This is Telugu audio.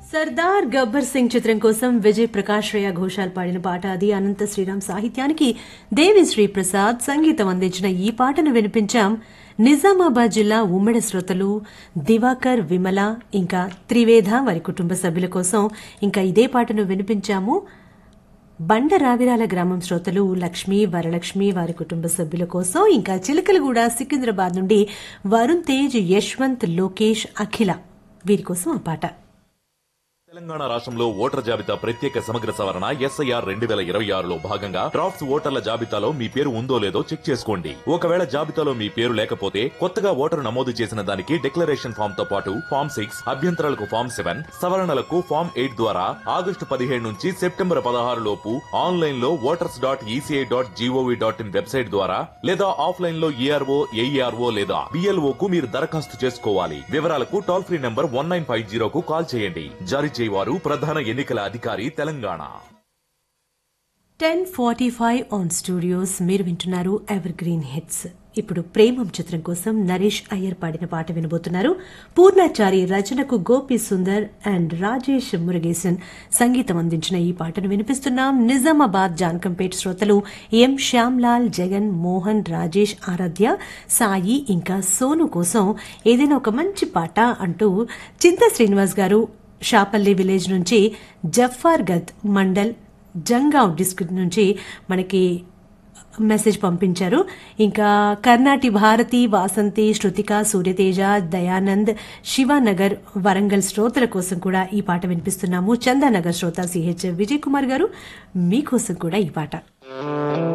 సర్దార్ గబ్బర్ సింగ్ చిత్రం కోసం విజయ్ ప్రకాష్ రేయ ఘోషాల్ పాడిన పాట అది అనంత శ్రీరామ్ సాహిత్యానికి దేవి శ్రీ ప్రసాద్ సంగీతం అందించిన ఈ పాటను వినిపించాం నిజామాబాద్ జిల్లా ఉమ్మడి శ్రోతలు దివాకర్ విమల ఇంకా త్రివేద వారి కుటుంబ సభ్యుల కోసం ఇంకా ఇదే పాటను వినిపించాము బండ రావిరాల గ్రామం శ్రోతలు లక్ష్మి వరలక్ష్మి వారి కుటుంబ సభ్యుల కోసం ఇంకా చిలకలగూడ సికింద్రాబాద్ నుండి వరుణ్ తేజ్ యశ్వంత్ లోకేష్ అఖిల వీరి కోసం ఆ పాట తెలంగాణ రాష్ట్రంలో ఓటర్ జాబితా ప్రత్యేక సమగ్ర సవరణ ఎస్ఐఆర్ రెండు వేల ఇరవై ఆరులో భాగంగా డ్రాఫ్ట్స్ ఓటర్ల జాబితాలో మీ పేరు ఉందో లేదో చెక్ చేసుకోండి ఒకవేళ జాబితాలో మీ పేరు లేకపోతే కొత్తగా ఓటరు నమోదు చేసిన దానికి డిక్లరేషన్ ఫామ్ తో పాటు ఫామ్ సిక్స్ అభ్యంతరాలకు ఫామ్ సెవెన్ సవరణలకు ఫామ్ ఎయిట్ ద్వారా ఆగస్టు పదిహేడు నుంచి సెప్టెంబర్ పదహారు లోపు ఆన్లైన్ లో voters dot ECI dot GOV dot in website ద్వారా లేదా ఆఫ్లైన్ లో ఈఆర్ఓ ఏఈఆర్ఓ లేదా బిఎల్ఓ కు మీరు దరఖాస్తు చేసుకోవాలి వివరాలకు toll free number one nine five జీరోకు కాల్ చేయండి జారీ చేయవారు ప్రధాన ఎన్నికల అధికారి Telangana ten forty five on studios మీరు వింటున్నారు ఎవర్ గ్రీన్ హిట్స్ ఇప్పుడు ప్రేమం చిత్రం కోసం నరేష్ అయ్యర్ పాడిన పాట వినబోతున్నారు పూర్ణాచారి రచనకు గోపి సుందర్ అండ్ రాజేష్ మురుగేసన్ సంగీతం అందించిన ఈ పాటను వినిపిస్తున్నాం నిజామాబాద్ జాన్కంపేట్ శ్రోతలు ఎం శ్యామ్లాల్ జగన్ మోహన్ రాజేష్ ఆరాధ్య సాయి ఇంకా సోను కోసం ఏదైనా ఒక మంచి పాట అంటూ చింత శ్రీనివాస్ గారు షాపల్లి విలేజ్ నుంచి జఫ్ఫార్ గద్ మండల్ జంగావ్ డిస్ట్రిక్ట్ నుంచి మనకి మెసేజ్ పంపించారు ఇంకా కర్ణాటి భారతి వాసంతి శృతిక సూర్యతేజ దయానంద్ శివానగర్ వరంగల్ శ్రోతల కోసం కూడా ఈ పాట వినిపిస్తున్నాము చందానగర్ శ్రోత సిహెచ్ విజయ్ కుమార్ గారు మీకోసం కూడా ఈ పాట